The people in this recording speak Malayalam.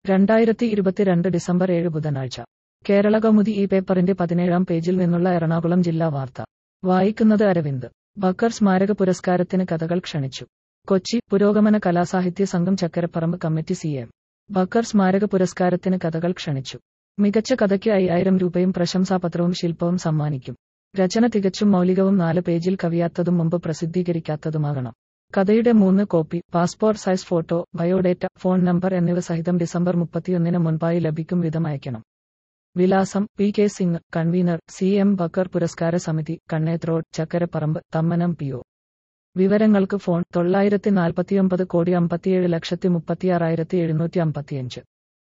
രണ്ടായിരത്തി ഇരുപത്തിരണ്ട് ഡിസംബർ ഏഴ് ബുധനാഴ്ച കേരള കൗമുദി ഈ പേപ്പറിന്റെ പതിനേഴാം പേജിൽ നിന്നുള്ള എറണാകുളം ജില്ലാ വാർത്ത വായിക്കുന്നത് അരവിന്ദ് ബക്കർ സ്മാരക പുരസ്കാരത്തിന് കഥകൾ ക്ഷണിച്ചു കൊച്ചി പുരോഗമന കലാസാഹിത്യ സംഘം Chakkaraparambu committee C M Bakkar സ്മാരക പുരസ്കാരത്തിന് കഥകൾ ക്ഷണിച്ചു മികച്ച കഥയ്ക്ക് അയ്യായിരം രൂപയും പ്രശംസാപത്രവും ശില്പവും സമ്മാനിക്കും രചന തികച്ചും മൗലികവും നാല് പേജിൽ കവിയാത്തതും മുമ്പ് പ്രസിദ്ധീകരിക്കാത്തതുമാകണം കഥയുടെ മൂന്ന് copy passport size photo biodata phone number എന്നിവ സഹിതം ഡിസംബർ മുപ്പത്തിയൊന്നിന് മുൻപായി ലഭിക്കും വിധം അയക്കണം വിലാസം P K Singh convener C M Bakkar പുരസ്കാര സമിതി Kanneth road Chakkaraparambu Thammanam P O വിവരങ്ങൾക്ക് ഫോൺ തൊള്ളായിരത്തി നാൽപ്പത്തിയൊമ്പത് കോടി അമ്പത്തിയേഴ് ലക്ഷത്തി മുപ്പത്തിയാറായിരത്തി എഴുന്നൂറ്റി അമ്പത്തിയഞ്ച്